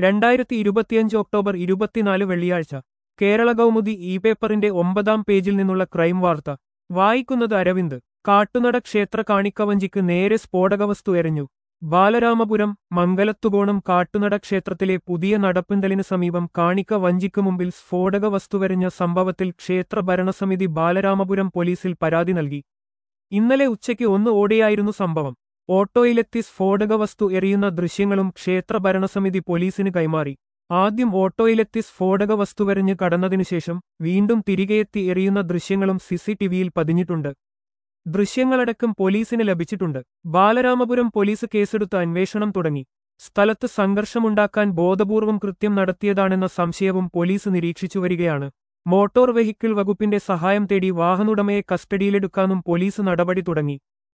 രണ്ടായിരത്തി ഇരുപത്തിയഞ്ച് ഒക്ടോബർ ഇരുപത്തിനാല് വെള്ളിയാഴ്ച കേരള കൗമുദി ഇ പേപ്പറിന്റെ ഒമ്പതാം പേജിൽ നിന്നുള്ള ക്രൈം വാർത്ത വായിക്കുന്നത് അരവിന്ദ് കാട്ടുനട ക്ഷേത്ര കാണിക്കവഞ്ചിക്ക് നേരെ സ്ഫോടകവസ്തു എറിഞ്ഞു ബാലരാമപുരം മംഗലത്തുകോണം കാട്ടുനട ക്ഷേത്രത്തിലെ പുതിയ നടപ്പിന്തലിന് സമീപം കാണിക്ക വഞ്ചിക്ക് മുമ്പിൽ സ്ഫോടക വസ്തുവെറിഞ്ഞ സംഭവത്തിൽ ക്ഷേത്ര ഭരണസമിതി ബാലരാമപുരം പോലീസിൽ പരാതി നൽകി ഇന്നലെ ഉച്ചയ്ക്ക് ഒന്ന് ഓടിയായിരുന്നു സംഭവം ഓട്ടോയിലെത്തി സ്ഫോടക വസ്തു എറിയുന്ന ദൃശ്യങ്ങളും ക്ഷേത്ര ഭരണസമിതി പോലീസിന് കൈമാറി ആദ്യം ഓട്ടോയിലെത്തി സ്ഫോടക വസ്തുവെറിഞ്ഞ് കടന്നതിനുശേഷം വീണ്ടും തിരികെയെത്തി എറിയുന്ന ദൃശ്യങ്ങളും സിസിടിവിയിൽ പതിഞ്ഞിട്ടുണ്ട് ദൃശ്യങ്ങളടക്കം പോലീസിന് ലഭിച്ചിട്ടുണ്ട് ബാലരാമപുരം പോലീസ് കേസെടുത്ത് അന്വേഷണം തുടങ്ങി സ്ഥലത്ത് സംഘർഷമുണ്ടാക്കാൻ ബോധപൂർവം കൃത്യം നടത്തിയതാണെന്ന സംശയവും പോലീസ് നിരീക്ഷിച്ചു വരികയാണ് മോട്ടോർ വെഹിക്കിൾ വകുപ്പിന്റെ സഹായം തേടി വാഹനുടമയെ കസ്റ്റഡിയിലെടുക്കാനും പോലീസ് നടപടി തുടങ്ങി